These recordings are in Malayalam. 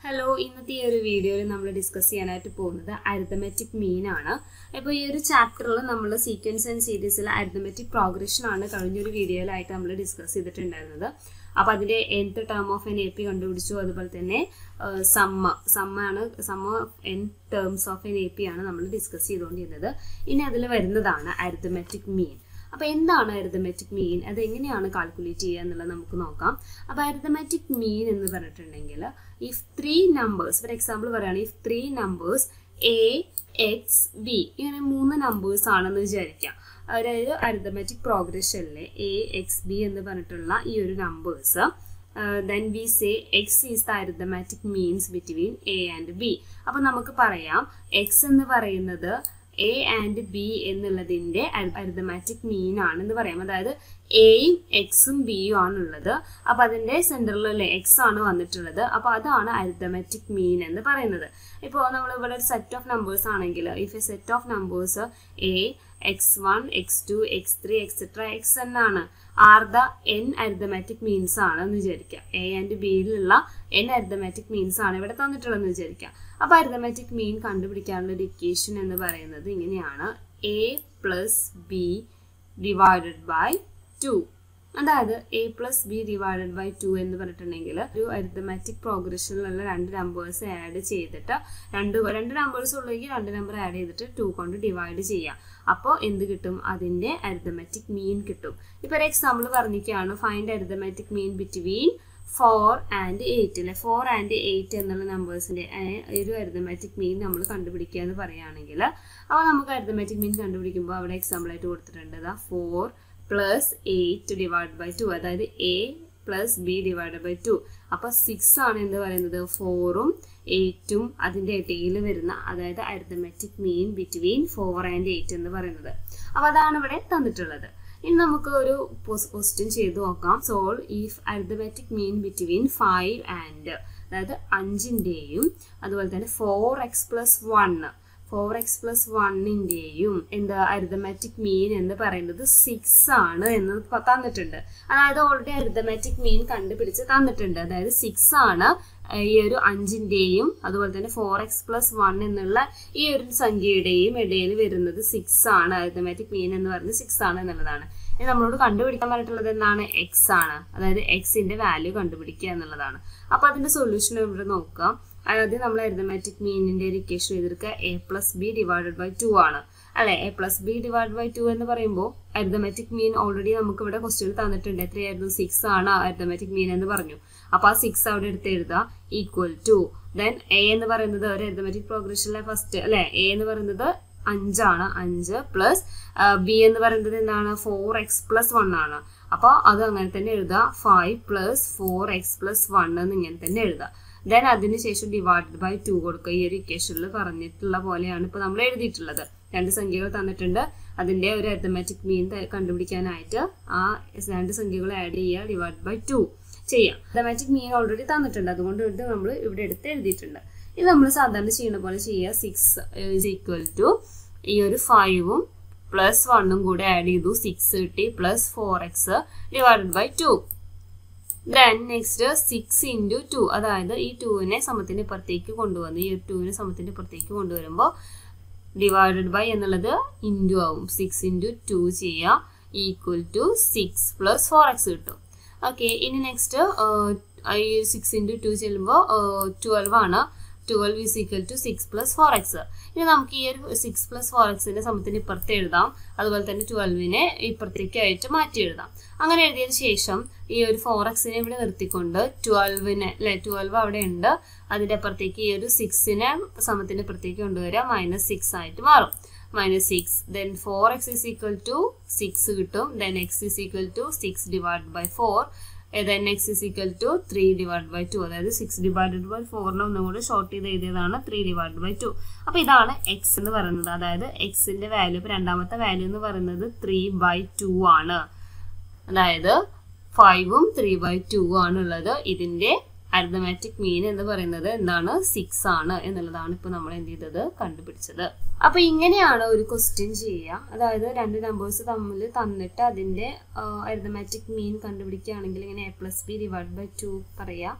ഹലോ ഇന്നത്തെ ഈ ഒരു വീഡിയോയിൽ നമ്മൾ ഡിസ്കസ് ചെയ്യാനായിട്ട് പോകുന്നത് അരിത്തമെറ്റിക് മീൻ ആണ് അപ്പോൾ ഈ ഒരു ചാപ്റ്ററിൽ നമ്മൾ സീക്വൻസ് ആൻഡ് സീരീസിൽ അരിത്തമെറ്റിക് പ്രോഗ്രഷൻ ആണ് കഴിഞ്ഞൊരു വീഡിയോയിലായിട്ട് നമ്മൾ ഡിസ്കസ് ചെയ്തിട്ടുണ്ടായിരുന്നത് അപ്പോൾ അതിൻ്റെ എന്ത് term of N A P കണ്ടുപിടിച്ചു അതുപോലെ തന്നെ സമ്മ സമ്മാണ് സമ്മ N terms of N A P ആണ് നമ്മൾ ഡിസ്കസ് ചെയ്തുകൊണ്ടിരുന്നത് ഇനി അതിൽ വരുന്നതാണ് അരിത്തമെറ്റിക് മീൻ അപ്പോൾ എന്താണ് അരിതമെറ്റിക് മീൻ അത് എങ്ങനെയാണ് കാൽക്കുലേറ്റ് ചെയ്യുക എന്നുള്ളത് നമുക്ക് നോക്കാം അപ്പോൾ അരിതമെറ്റിക് മീൻ എന്ന് പറഞ്ഞിട്ടുണ്ടെങ്കിൽ if three numbers for example പറയുകയാണെങ്കിൽ if three numbers A X B ഇങ്ങനെ മൂന്ന് നമ്പേഴ്സ് ആണെന്ന് വിചാരിക്കാം അതായത് അരിതമെറ്റിക് പ്രോഗ്രഷനിലെ എ എക്സ് ബി എന്ന് പറഞ്ഞിട്ടുള്ള ഈ ഒരു numbers then we say X is the arithmetic means between A and B അപ്പോൾ നമുക്ക് പറയാം എക്സ് എന്ന് പറയുന്നത് എ ആൻഡ് ബി എന്നുള്ളതിൻ്റെ അരിതമാറ്റിക് മീൻ ആണെന്ന് പറയാം അതായത് എയും എക്സും ബിയും ആണുള്ളത് അപ്പോൾ അതിൻ്റെ സെൻറ്ററിലല്ലേ എക്സ് ആണ് വന്നിട്ടുള്ളത് അപ്പോൾ അതാണ് അരിതമാറ്റിക് മീൻ എന്ന് പറയുന്നത് ഇപ്പോൾ നമ്മൾ ഇവിടെ ഒരു സെറ്റ് ഓഫ് നമ്പേഴ്സ് ആണെങ്കിൽ if a set of numbers A X one X two X three etcetera X N ആണ് are the N arithmetic means ആണ് എന്ന് വിചാരിക്കുക എ ആൻഡ് ബിയിലുള്ള എൻ അരിതമാറ്റിക് മീൻസ് ആണ് ഇവിടെ തന്നിട്ടുള്ളതെന്ന് വിചാരിക്കുക അപ്പോൾ അരിതമാറ്റിക് മീൻ കണ്ടുപിടിക്കാനുള്ള ഒരു ഇക്വേഷൻ എന്ന് പറയുന്നത് ഇങ്ങനെയാണ് A plus B divided by two അതായത് A plus B divided by two എന്ന് പറഞ്ഞിട്ടുണ്ടെങ്കിൽ ഒരു അരിത്തമാറ്റിക് പ്രോഗ്രഷനിലുള്ള രണ്ട് നമ്പേഴ്സ് ആഡ് ചെയ്തിട്ട് രണ്ട് രണ്ട് നമ്പേഴ്സ് ഉള്ളെങ്കിൽ രണ്ട് നമ്പർ ആഡ് ചെയ്തിട്ട് ടു കൊണ്ട് ഡിവൈഡ് ചെയ്യാം അപ്പോൾ എന്ത് കിട്ടും അതിൻ്റെ അരിത്തമാറ്റിക് മീൻ കിട്ടും ഇപ്പോൾ ഒരു എക്സാമ്പിൾ പറഞ്ഞിരിക്കുകയാണ് find arithmetic mean between four and eight അല്ലെ ഫോർ ആൻഡ് എയ്റ്റ് എന്നുള്ള നമ്പേഴ്സിൻ്റെ ഒരു അരിതമാറ്റിക് മീൻ നമ്മൾ കണ്ടുപിടിക്കുക എന്ന് പറയുകയാണെങ്കിൽ അപ്പോൾ നമുക്ക് അരിതമാറ്റിക് മീൻ കണ്ടുപിടിക്കുമ്പോൾ അവിടെ എക്സാമ്പിൾ ആയിട്ട് കൊടുത്തിട്ടുണ്ട് അതാ four plus eight divide by two അതായത് A plus B divide by two അപ്പോൾ സിക്സ് ആണ് എന്ന് പറയുന്നത് ഫോറും എയ്റ്റും അതിൻ്റെ ഇടയിൽ വരുന്ന അതായത് arithmetic mean between four and eight എന്ന് പറയുന്നത് അപ്പോൾ അതാണ് ഇവിടെ തന്നിട്ടുള്ളത് ഇനി നമുക്ക് ഒരു ക്വസ്റ്റ്യൻ ചെയ്ത് നോക്കാം solve if arithmetic mean between five and അതായത് അഞ്ചിൻ്റെയും അതുപോലെ തന്നെ four x plus one four x plus വണ്ണിൻ്റെയും എന്താ അരിതമാറ്റിക് മീൻ എന്ന് പറയുന്നത് സിക്സ് ആണ് എന്ന് തന്നിട്ടുണ്ട് അതായത് ഓൾറെഡി അരിതമാറ്റിക് മീൻ കണ്ടുപിടിച്ച് തന്നിട്ടുണ്ട് അതായത് സിക്സ് ആണ് ഈ ഒരു അഞ്ചിൻ്റെയും അതുപോലെ തന്നെ ഫോർ എക്സ് പ്ലസ് വൺ എന്നുള്ള ഈ ഒരു സംഖ്യയുടെയും ഇടയിൽ വരുന്നത് സിക്സ് ആണ് അരിതമാറ്റിക് മീൻ എന്ന് പറയുന്നത് സിക്സ് ആണ് എന്നുള്ളതാണ് ഇനി നമ്മളോട് കണ്ടുപിടിക്കാൻ പറഞ്ഞിട്ടുള്ളത് എന്താണ് എക്സ് ആണ് അതായത് എക്സിന്റെ വാല്യൂ കണ്ടുപിടിക്കുക എന്നുള്ളതാണ് അപ്പോൾ അതിന്റെ സൊല്യൂഷൻ ഇവിടെ നോക്കാം അതായത് നമ്മൾ അരിതമാറ്റിക് മീനിന്റെ ഒരു ഇക്വേഷൻ എതിർക്കുക a plus B divided by two ആണ് അല്ലെ a plus B divide by two എന്ന് പറയുമ്പോൾ അരിതമാറ്റിക് മീൻ ഓൾറെഡി നമുക്ക് ഇവിടെ ക്വസ്റ്റ്യൻ തന്നിട്ടുണ്ട് എത്രയായിരുന്നു സിക്സ് ആണ് അരിതമാറ്റിക് മീൻ എന്ന് പറഞ്ഞു അപ്പൊ ആ സിക്സ് അവിടെ എടുത്ത് എഴുതുക ഈക്വൽ ടു ദെൻ എ എന്ന് പറയുന്നത് ഒരു അരിതമാറ്റിക് പ്രോഗ്രഷനിലെ ഫസ്റ്റ് അല്ലെ എ എന്ന് പറയുന്നത് അഞ്ചാണ് അഞ്ച് പ്ലസ് ബി എന്ന് പറയുന്നത് എന്താണ് ഫോർ എക്സ് പ്ലസ് വൺ ആണ് അപ്പോൾ അത് അങ്ങനെ തന്നെ എഴുതുക five plus four x plus one എന്ന് ഇങ്ങനെ തന്നെ എഴുതുക ദെൻ അതിനുശേഷം ഡിവൈഡഡ് ബൈ ടു കൊടുക്കുക ഈ ഒരു ഇക്വേഷനിൽ പറഞ്ഞിട്ടുള്ള പോലെയാണ് ഇപ്പോൾ നമ്മൾ എഴുതിയിട്ടുള്ളത് രണ്ട് സംഖ്യകൾ തന്നിട്ടുണ്ട് അതിൻ്റെ ഒരു അരിത്തമാറ്റിക് മീൻ കണ്ടുപിടിക്കാനായിട്ട് ആ രണ്ട് സംഖ്യകൾ ആഡ് ചെയ്യുക ഡിവൈഡ് ബൈ ടു ചെയ്യാം അരിത്തമാറ്റിക് മീൻ ഓൾറെഡി തന്നിട്ടുണ്ട് അതുകൊണ്ട് ഇത് നമ്മൾ ഇവിടെ എടുത്ത് എഴുതിയിട്ടുണ്ട് ഇത് നമ്മൾ സാധാരണ ചെയ്യുന്ന പോലെ ചെയ്യുക സിക്സ് ഈസ് ഈക്വൽ ടു ഈ ഒരു ഫൈവും പ്ലസ് വണ്ണും കൂടെ ആഡ് ചെയ്തു സിക്സ് കിട്ടി plus four x divided by two then next six into two അതായത് ഈ ടുവിനെ സമത്തിൻ്റെ ഇപ്പുറത്തേക്ക് കൊണ്ടുവന്നു ഈ ഒരു ടുവിനെ സമത്തിൻ്റെ ഇപ്പുറത്തേക്ക് കൊണ്ടുവരുമ്പോൾ ഡിവൈഡഡ് ബൈ എന്നുള്ളത് ഇൻറ്റു ആവും സിക്സ് ഇൻറ്റു ടു ചെയ്യുക equal to six plus four x കിട്ടും ഓക്കെ ഇനി നെക്സ്റ്റ് ഈ സിക്സ് ഇൻറ്റു ടു ചെല്ലുമ്പോൾ ട്വൽവ് ആണ് twelve is equal to six plus four x ഇനി നമുക്ക് ഈ ഒരു സിക്സ് പ്ലസ് ഫോർ എക്സിന്റെ സമത്തിന് ഇപ്പുറത്ത് എഴുതാം അതുപോലെ തന്നെ ട്വൽവിനെ ഇപ്പുറത്തേക്കായിട്ട് മാറ്റി എഴുതാം അങ്ങനെ എഴുതിയതിന് ശേഷം ഈ ഒരു ഫോർ എക്സിനെ ഇവിടെ നിർത്തിക്കൊണ്ട് ട്വൽവിനെ അല്ലെ ട്വൽവ് അവിടെ ഉണ്ട് അതിൻ്റെ അപ്പുറത്തേക്ക് ഈ ഒരു സിക്സിനെ സമത്തിന് ഇപ്പുറത്തേക്ക് കൊണ്ടുവരിക മൈനസ് സിക്സ് ആയിട്ട് മാറും minus six then four x is equal to six കിട്ടും then x is equal to six divide by four then x is equal to three divide by two അതായത് സിക്സ് ഡിവൈഡഡ് ബൈ ഫോറിനെ ഒന്നും കൂടി ഷോർട്ട് ചെയ്ത് എഴുതിയതാണ് ത്രീ ഡിവൈഡ് ബൈ ടു അപ്പോൾ ഇതാണ് എക്സ് എന്ന് പറയുന്നത് അതായത് എക്സിന്റെ വാല്യൂ ഇപ്പോൾ രണ്ടാമത്തെ വാല്യൂ എന്ന് പറയുന്നത് ത്രീ ബൈ ടു ആണ് അതായത് ഫൈവും ത്രീ ബൈ ടു ആണുള്ളത് ഇതിന്റെ അരിതമാറ്റിക് മീൻ എന്ന് പറയുന്നത് എന്താണ് സിക്സ് ആണ് എന്നുള്ളതാണ് ഇപ്പോൾ നമ്മൾ എന്ത് ചെയ്തത് കണ്ടുപിടിച്ചത് അപ്പൊ ഇങ്ങനെയാണ് ഒരു ക്വസ്റ്റ്യൻ ചെയ്യുക അതായത് രണ്ട് നമ്പേഴ്സ് തമ്മിൽ തന്നിട്ട് അതിന്റെ അരിതമാറ്റിക് മീൻ കണ്ടുപിടിക്കുകയാണെങ്കിൽ ഇങ്ങനെ a plus B divide by two പറയുക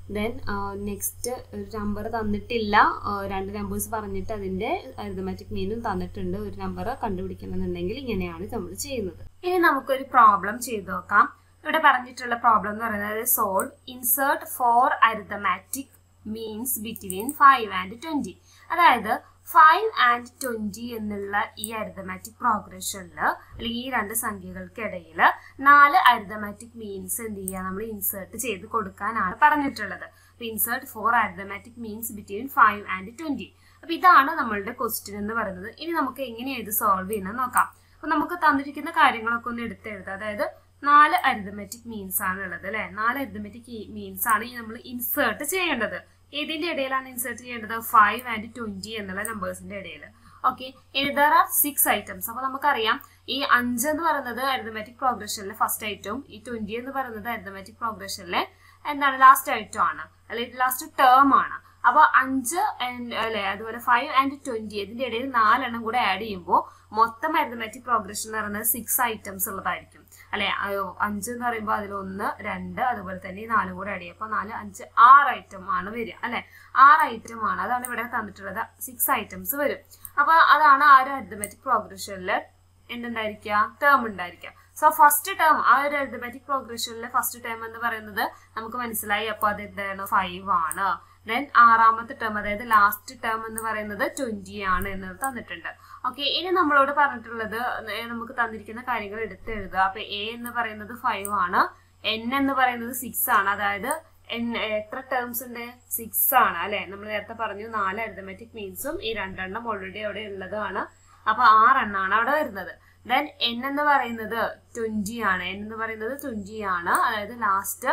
ദെൻ നെക്സ്റ്റ് ഒരു നമ്പർ തന്നിട്ടില്ല രണ്ട് നമ്പേഴ്സ് പറഞ്ഞിട്ട് അതിൻ്റെ അരിതമാറ്റിക് മീനും തന്നിട്ടുണ്ട് ഒരു നമ്പർ കണ്ടുപിടിക്കണമെന്നുണ്ടെങ്കിൽ ഇങ്ങനെയാണ് നമ്മൾ ചെയ്യുന്നത് ഇനി നമുക്കൊരു പ്രോബ്ലം ചെയ്തു നോക്കാം ഇവിടെ പറഞ്ഞിട്ടുള്ള പ്രോബ്ലം എന്ന് പറയുന്നത് solve insert four arithmetic means between five and twenty അതായത് ഫൈവ് ആൻഡ് ട്വന്റി എന്നുള്ള ഈ അരിതമാറ്റിക് പ്രോഗ്രഷനിൽ അല്ലെങ്കിൽ ഈ രണ്ട് സംഖ്യകൾക്കിടയിൽ നാല് അരിതമാറ്റിക് മീൻസ് എന്ത് ചെയ്യുക നമ്മൾ ഇൻസേർട്ട് ചെയ്ത് കൊടുക്കാനാണ് പറഞ്ഞിട്ടുള്ളത് അപ്പൊ insert four arithmetic means between five and twenty അപ്പൊ ഇതാണ് നമ്മളുടെ ക്വസ്റ്റ്യൻ എന്ന് പറയുന്നത് ഇനി നമുക്ക് എങ്ങനെയാണ് ഇത് സോൾവ് ചെയ്യുന്നത് നോക്കാം അപ്പൊ നമുക്ക് തന്നിരിക്കുന്ന കാര്യങ്ങളൊക്കെ ഒന്ന് എടുത്തെഴുതാം അതായത് നാല് അരിതമെറ്റിക് മീൻസ് ആണ് ഉള്ളത് അല്ലെ നാല് അരിതമെറ്റിക് മീൻസ് ആണ് ഈ നമ്മൾ ഇൻസേർട്ട് ചെയ്യേണ്ടത് ഏതിന്റെ ഇടയിലാണ് ഇൻസേർട്ട് ചെയ്യേണ്ടത് ഫൈവ് ആൻഡ് ട്വന്റി എന്നുള്ള നമ്പേഴ്സിന്റെ ഇടയിൽ ഓക്കെ ഇനി ദർ ആർ സിക്സ് ഐറ്റംസ് അപ്പൊ നമുക്കറിയാം ഈ അഞ്ച് എന്ന് പറയുന്നത് അരിതമാറ്റിക് പ്രോഗ്രഷനിലെ ഫസ്റ്റ് ഐറ്റവും ഈ ട്വന്റി എന്ന് പറയുന്നത് അരിതമാറ്റിക് പ്രോഗ്രഷനിലെ എന്താണ് ലാസ്റ്റ് ഐറ്റം ആണ് അല്ലെങ്കിൽ ലാസ്റ്റ് ടേം ആണ് അപ്പൊ അഞ്ച് ആൻഡ് അല്ലെ അതുപോലെ ഫൈവ് ആൻഡ് ട്വന്റി ഇതിന്റെ ഇടയിൽ നാലെണ്ണം കൂടെ ആഡ് ചെയ്യുമ്പോൾ മൊത്തം അരിതമാറ്റിക് പ്രോഗ്രഷൻ എന്ന് പറയുന്നത് സിക്സ് ഐറ്റംസ് ഉള്ളതായിരിക്കും അല്ലെ അഞ്ച് എന്ന് പറയുമ്പോൾ അതിൽ ഒന്ന് രണ്ട് അതുപോലെ തന്നെ ഈ നാലും കൂടെ ആഡ് ചെയ്യും അപ്പൊ നാല് അഞ്ച് ആറ് ഐറ്റം ആണ് വരിക അല്ലെ ആറ് ഐറ്റം ആണ് അതാണ് ഇവിടെ തന്നിട്ടുള്ളത് സിക്സ് ഐറ്റംസ് വരും അപ്പൊ അതാണ് ആ ഒരു അരിതമാറ്റിക് പ്രോഗ്രഷനിൽ എന്തുണ്ടായിരിക്കുക ടേം ഉണ്ടായിരിക്കുക സോ ഫസ്റ്റ് ടേം ആ ഒരു അരിതമാറ്റിക് പ്രോഗ്രഷനിലെ ഫസ്റ്റ് ടേം എന്ന് പറയുന്നത് നമുക്ക് മനസ്സിലായി അപ്പൊ അത് എന്താണ് ഫൈവ് ആണ് ദെൻ ആറാമത്തെ ടേം അതായത് ലാസ്റ്റ് ടേം എന്ന് പറയുന്നത് ട്വന്റി ആണ് എന്നത് തന്നിട്ടുണ്ട് ഓക്കെ ഇനി നമ്മളോട് പറഞ്ഞിട്ടുള്ളത് നമുക്ക് തന്നിരിക്കുന്ന കാര്യങ്ങൾ എടുത്തെഴുതുക അപ്പൊ എ എന്ന് പറയുന്നത് ഫൈവ് ആണ് എൻ എന്ന് പറയുന്നത് സിക്സ് ആണ് അതായത് എത്ര ടേംസ് ഉണ്ട് സിക്സ് ആണ് അല്ലെ നമ്മൾ നേരത്തെ പറഞ്ഞു നാല് അരിതമാറ്റിക് മീൻസും ഈ രണ്ടെണ്ണം ഓൾറെഡി അവിടെ ഉള്ളതാണ് അപ്പൊ ആറെണ്ണാണ് അവിടെ വരുന്നത് ദെൻ എൻ എന്ന് പറയുന്നത് ട്വന്റി ആണ് എൻ എന്ന് പറയുന്നത് ട്വന്റി ആണ് അതായത് ലാസ്റ്റ്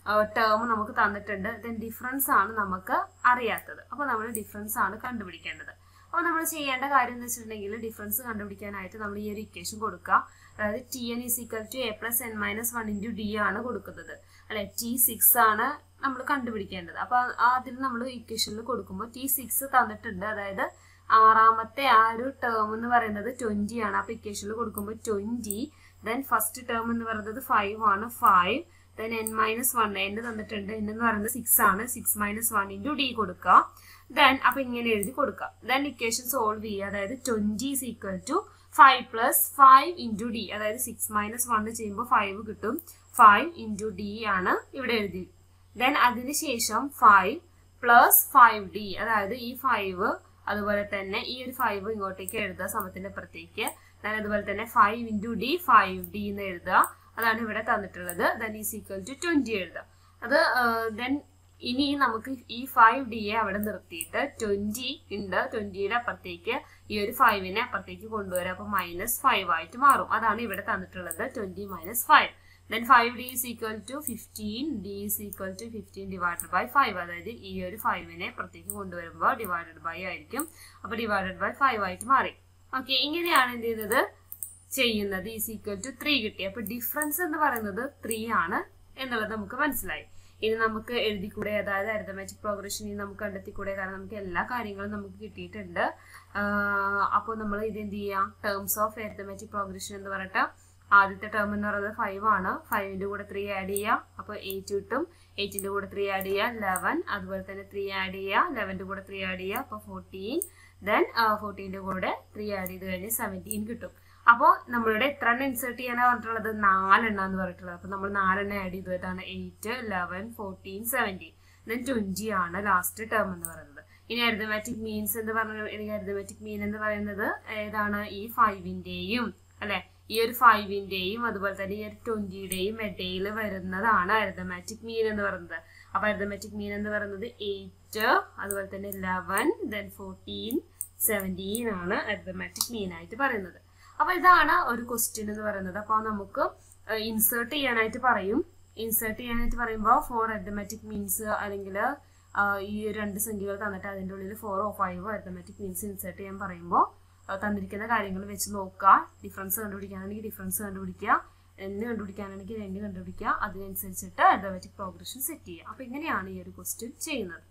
ടേം നമുക്ക് തന്നിട്ടുണ്ട് ദെൻ ഡിഫറൻസ് ആണ് നമുക്ക് അറിയാത്തത് അപ്പൊ നമ്മൾ ഡിഫറൻസ് ആണ് കണ്ടുപിടിക്കേണ്ടത് അപ്പോൾ നമ്മൾ ചെയ്യേണ്ട കാര്യം എന്ന് വെച്ചിട്ടുണ്ടെങ്കിൽ ഡിഫറൻസ് കണ്ടുപിടിക്കാനായിട്ട് നമ്മൾ ഈ ഒരു ഇക്വേഷൻ കൊടുക്കുക അതായത് t n is equal to a plus n minus one into d ആണ് കൊടുക്കുന്നത് അല്ലെ ടി സിക്സ് ആണ് നമ്മൾ കണ്ടുപിടിക്കേണ്ടത് അപ്പൊ അതിൽ നമ്മൾ ഇക്വേഷനിൽ കൊടുക്കുമ്പോൾ ടി സിക്സ് തന്നിട്ടുണ്ട് അതായത് ആറാമത്തെ ആ ഒരു ടേം എന്ന് പറയുന്നത് ട്വന്റി ആണ് അപ്പൊ ഇക്വേഷനിൽ കൊടുക്കുമ്പോൾ ട്വന്റി ദെൻ ഫസ്റ്റ് ടേം എന്ന് പറയുന്നത് ഫൈവ് ആണ് five then n minus one n തന്നിട്ടുണ്ട് എൻ എന്ന് പറയുന്നത് സിക്സ് ആണ് six minus one into d കൊടുക്കുക ദെൻ അപ്പൊ ഇങ്ങനെ എഴുതി കൊടുക്കുക ദെൻ ഇക്വേഷൻ സോൾവ് ചെയ്യുക അതായത് twenty is equal to five plus five into d അതായത് സിക്സ് മൈനസ് വൺ ചെയ്യുമ്പോൾ ഫൈവ് കിട്ടും ഫൈവ് ഇൻറ്റു ഡി ആണ് ഇവിടെ എഴുതി ദെൻ അതിനുശേഷം ഫൈവ് പ്ലസ് ഫൈവ് ഡി അതായത് ഈ ഫൈവ് അതുപോലെ തന്നെ ഈ ഒരു ഫൈവ് ഇങ്ങോട്ടേക്ക് എഴുതുക സമത്തിന്റെ അപ്പുറത്തേക്ക് ദെൻ അതുപോലെ തന്നെ five into d five d എന്ന് എഴുതുക അതാണ് ഇവിടെ തന്നിട്ടുള്ളത് then is equal to twenty എഴുതുക അത് ദെൻ ഇനി നമുക്ക് ഈ ഫൈവ് ഡിയെ അവിടെ നിർത്തിയിട്ട് ട്വന്റി ഉണ്ട് ട്വന്റിയുടെ അപ്പുറത്തേക്ക് ഈ ഒരു ഫൈവിനെ അപ്പുറത്തേക്ക് കൊണ്ടുവരാം അപ്പൊ മൈനസ് ഫൈവ് ആയിട്ട് മാറും അതാണ് ഇവിടെ തന്നിട്ടുള്ളത് twenty minus five then five d is equal to fifteen d is equal to fifteen divided by five അതായത് ഈ ഒരു ഫൈവിനെ പുറത്തേക്ക് കൊണ്ടുവരുമ്പോൾ ഡിവൈഡഡ് ബൈ ആയിരിക്കും അപ്പൊ ഡിവൈഡഡ് ബൈ ഫൈവ് ആയിട്ട് മാറി ഓക്കെ ഇങ്ങനെയാണ് എന്ത് ചെയ്യുന്നത് ചെയ്യുന്നത് ഈസ് ഈക്വൽ ടു ത്രീ കിട്ടി അപ്പൊ ഡിഫറൻസ് എന്ന് പറയുന്നത് ത്രീ ആണ് എന്നുള്ളത് നമുക്ക് മനസ്സിലായി ഇനി നമുക്ക് എഴുതിക്കൂടെ അതായത് അരിതമാറ്റിക് പ്രോഗ്രഷൻ ഇനി നമുക്ക് കണ്ടെത്തിക്കൂടെ കാരണം നമുക്ക് എല്ലാ കാര്യങ്ങളും നമുക്ക് കിട്ടിയിട്ടുണ്ട് അപ്പോൾ നമ്മൾ ഇത് എന്ത് ചെയ്യാം ടേംസ് ഓഫ് അരിതമാറ്റിക് പ്രോഗ്രഷൻ എന്ന് പറഞ്ഞിട്ട് ആദ്യത്തെ ടേം എന്ന് പറയുന്നത് ഫൈവ് ആണ് ഫൈവിന്റെ കൂടെ ത്രീ ആഡ് ചെയ്യാം അപ്പോൾ എയ്റ്റ് കിട്ടും എയ്റ്റിന്റെ കൂടെ ത്രീ ആഡ് ചെയ്യാം ലെവൻ അതുപോലെ തന്നെ ത്രീ ആഡ് ചെയ്യാം ലെവന്റെ കൂടെ ത്രീ ആഡ് ചെയ്യാം അപ്പോൾ ഫോർട്ടീൻ ദെൻ ഫോർട്ടീൻ്റെ കൂടെ ത്രീ ആഡ് ചെയ്ത് കഴിഞ്ഞ് സെവൻറ്റീൻ കിട്ടും അപ്പോൾ നമ്മളുടെ എത്ര എണ്ണം ഇൻസേർട്ട് ചെയ്യാനാണ് പറഞ്ഞിട്ടുള്ളത് നാലെണ്ണം എന്ന് പറഞ്ഞിട്ടുള്ളത് അപ്പോൾ നമ്മൾ നാലെണ്ണം ആഡ് ചെയ്തു ഇതാണ് eight eleven fourteen seventeen then twenty ആണ് ലാസ്റ്റ് ടേം എന്ന് പറയുന്നത് ഇനി അരിതമാറ്റിക് മീൻസ് എന്ന് പറഞ്ഞ എനിക്ക് അരിതമാറ്റിക് മീൻ എന്ന് പറയുന്നത് ഏതാണ് ഈ ഫൈവിന്റെയും അല്ലെ ഈ ഒരു ഫൈവിന്റെയും അതുപോലെ തന്നെ ഈ ഒരു ട്വന്റിയുടെയും ഇടയിൽ വരുന്നതാണ് അരിതമാറ്റിക് മീൻ എന്ന് പറയുന്നത് അപ്പൊ അരിതമാറ്റിക് മീൻ എന്ന് പറയുന്നത് എയ്റ്റ് അതുപോലെ തന്നെ ലെവൻ ദെൻ ഫോർട്ടീൻ സെവൻറ്റീൻ ആണ് അരിതമാറ്റിക് മീൻ ആയിട്ട് പറയുന്നത് അപ്പൊ ഇതാണ് ഒരു ക്വസ്റ്റ്യൻ എന്ന് പറയുന്നത് അപ്പൊ നമുക്ക് ഇൻസേർട്ട് ചെയ്യാനായിട്ട് പറയും ഇൻസേർട്ട് ചെയ്യാനായിട്ട് പറയുമ്പോൾ ഫോർ അരിതമാറ്റിക് മീൻസ് അല്ലെങ്കിൽ ഈ രണ്ട് സംഖ്യകൾ തന്നിട്ട് അതിൻ്റെ ഉള്ളിൽ ഫോറോ ഫൈവോ അരിതമാറ്റിക് മീൻസ് ഇൻസേർട്ട് ചെയ്യാൻ പറയുമ്പോൾ തന്നിരിക്കുന്ന കാര്യങ്ങൾ വെച്ച് നോക്കുക ഡിഫറൻസ് കണ്ടുപിടിക്കാനാണെങ്കിൽ ഡിഫറൻസ് കണ്ടുപിടിക്കുക എന്ന് കണ്ടുപിടിക്കാനാണെങ്കിൽ രണ്ട് കണ്ടുപിടിക്കുക അതിനനുസരിച്ചിട്ട് അരിതമാറ്റിക് പ്രോഗ്രഷൻ സെറ്റ് ചെയ്യുക അപ്പൊ ഇങ്ങനെയാണ് ഈ ഒരു ക്വസ്റ്റ്യൻ ചെയ്യുന്നത്